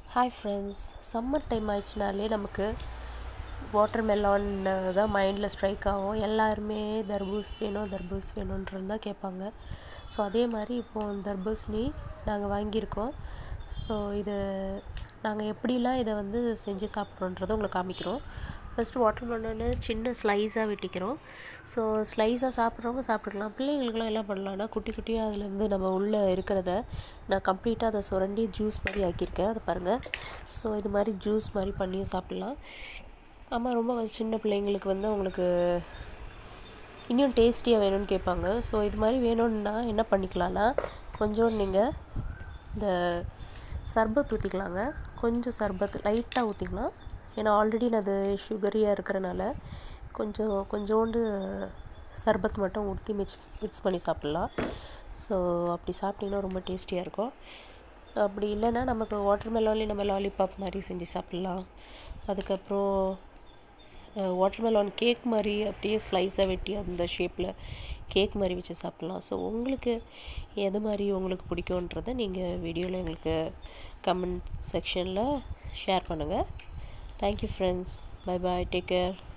hi friends summer time ஆயிடுச்சுனாலே நமக்கு water melon தான் மைண்டில் ஸ்ட்ரைக் ஆகும் எல்லாருமே தர்பூஸ் வேணும் தர்பூஸ் வேணுன்றது தான் கேட்பாங்க ஸோ அதே மாதிரி இப்போது தர்பூசணி நாங்கள் வாங்கியிருக்கோம் ஸோ இது நாங்கள் எப்படிலாம் இதை வந்து செஞ்சு சாப்பிட்றோன்றதை உங்களுக்கு காமிக்கிறோம் ஃபஸ்ட்டு வாட்டர் மெலனு சின்ன ஸ்லைஸாக வெட்டிக்கிறோம் ஸோ ஸ்லைஸாக சாப்பிட்றவங்க சாப்பிட்டுக்கலாம் பிள்ளைங்களுக்குலாம் என்ன பண்ணலான்னா குட்டி குட்டியாக அதுலேருந்து நம்ம உள்ளே இருக்கிறத நான் கம்ப்ளீட்டாக அதை சுரண்டி ஜூஸ் மாதிரி ஆக்கியிருக்கேன் அதை பாருங்கள் ஸோ இது மாதிரி ஜூஸ் மாதிரி பண்ணி சாப்பிட்லாம் ஆமாம் ரொம்ப சின்ன பிள்ளைங்களுக்கு வந்து அவங்களுக்கு இன்னும் டேஸ்டியாக வேணும்னு கேட்பாங்க ஸோ இது மாதிரி வேணும்னா என்ன பண்ணிக்கலாம்னா கொஞ்சம் நீங்கள் இந்த சர்பத் ஊற்றிக்கலாங்க கொஞ்சம் சர்பத் லைட்டாக ஊற்றிக்கலாம் ஏன்னா ஆல்ரெடி அது சுகரியாக இருக்கிறனால கொஞ்சம் கொஞ்சோண்டு சர்பத் மட்டும் ஊற்றி மிக்ஸ் மிக்ஸ் பண்ணி சாப்பிட்லாம் ஸோ அப்படி சாப்பிட்டிங்கன்னா ரொம்ப டேஸ்டியாக இருக்கும் அப்படி இல்லைன்னா நமக்கு வாட்டர் மெலான்லேயே நம்ம லாலிபாப் மாதிரி செஞ்சு சாப்பிட்லாம் அதுக்கப்புறம் வாட்டர் மெலான் கேக் மாதிரி அப்படியே ஸ்லைஸாக வெட்டி அந்த ஷேப்பில் கேக் மாதிரி வச்சு சாப்பிட்லாம் ஸோ உங்களுக்கு எது மாதிரி உங்களுக்கு பிடிக்குன்றதை நீங்கள் வீடியோவில் எங்களுக்கு கமெண்ட் செக்ஷனில் ஷேர் பண்ணுங்கள் thank you friends bye bye take care